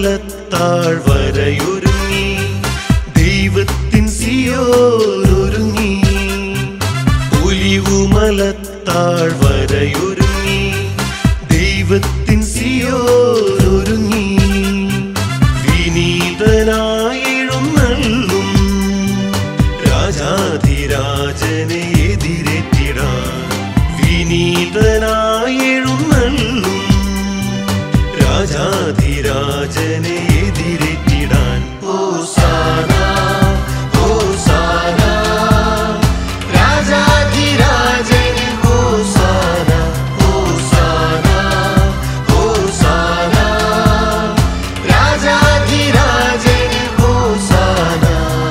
ഒലിവുമലത്താഴ്വരയൊരുങ്ങി ദൈവത്തിൻ സിയോനൊരുങ്ങി ഒലിവുമലത്താഴ്വരയൊരുങ്ങി ദൈവത്തിൻ സിയോനൊരുങ്ങി വിനീതനായെഴുന്നള്ളും രാജാധിരാജനെ എതിരേറ്റിടാൻ വിനീതനായെഴുന്നള്ളും രാജാധിരാജനെ എതിരേറ്റിടാൻ ഓസാന ഓസാന രാജാധിരാജന് ഓസാന ഓസാന ഓസാന രാജാധിരാജന് ഓസാന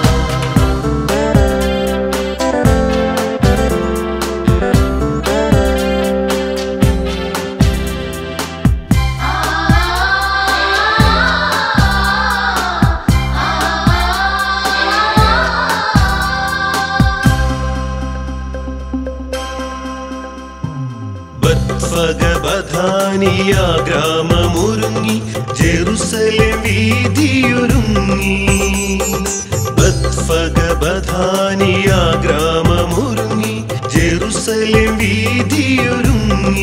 ബത്ഫഗബധാനിയ ഗ്രാമമൊരുങ്ങി Jerusalem വീതിയൊരുങ്ങി ബത്ഫഗബധാനിയ ഗ്രാമമൊരുങ്ങി Jerusalem വീതിയൊരുങ്ങി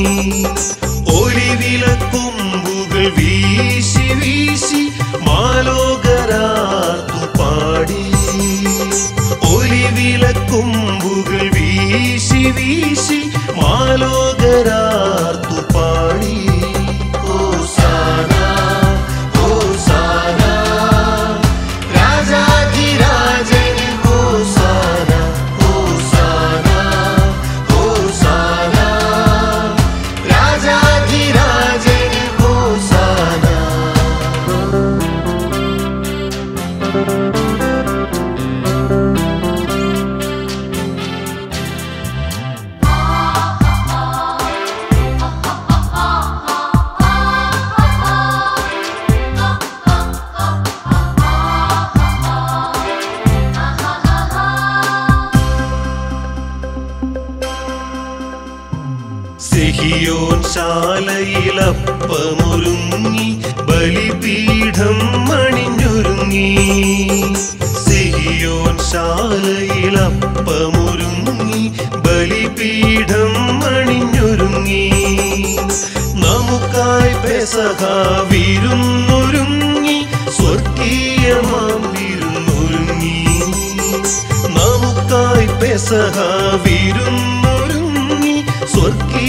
ഒലിവിലക്കൊമ്പുകൾ വീശി വീശി മാലോകരാത്തു പാടി ഒലിവിലക്കൊമ്പുകൾ വീശി വീശി മാലോകരാർത്തു പാടി ഓസാന ഓസാന രാജാധിരാജന് ഓസാന ഓസാന ഓസാന രാജാധിരാജന് ഓസാന സിഹിയോൻ ശാലയിലപ്പമൊരുങ്ങി ബലിപീഠം മണിഞ്ഞൊരുങ്ങി സിഹിയോൻ ശാലയിലപ്പമൊരുങ്ങി ബലിപീഠം മണിഞ്ഞൊരുങ്ങി നമുക്കായി പെസഹ വിരുന്നൊരുങ്ങി സ്വർഗീയമാം വിരുന്നൊരുങ്ങി നമുക്കായി പെസഹ വിരുന്നൊരുങ്ങി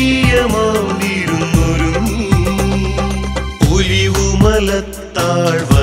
സ്വർഗീയമാം വിരുന്നൊരുങ്ങി ഒലിവുമലത്താഴ്വ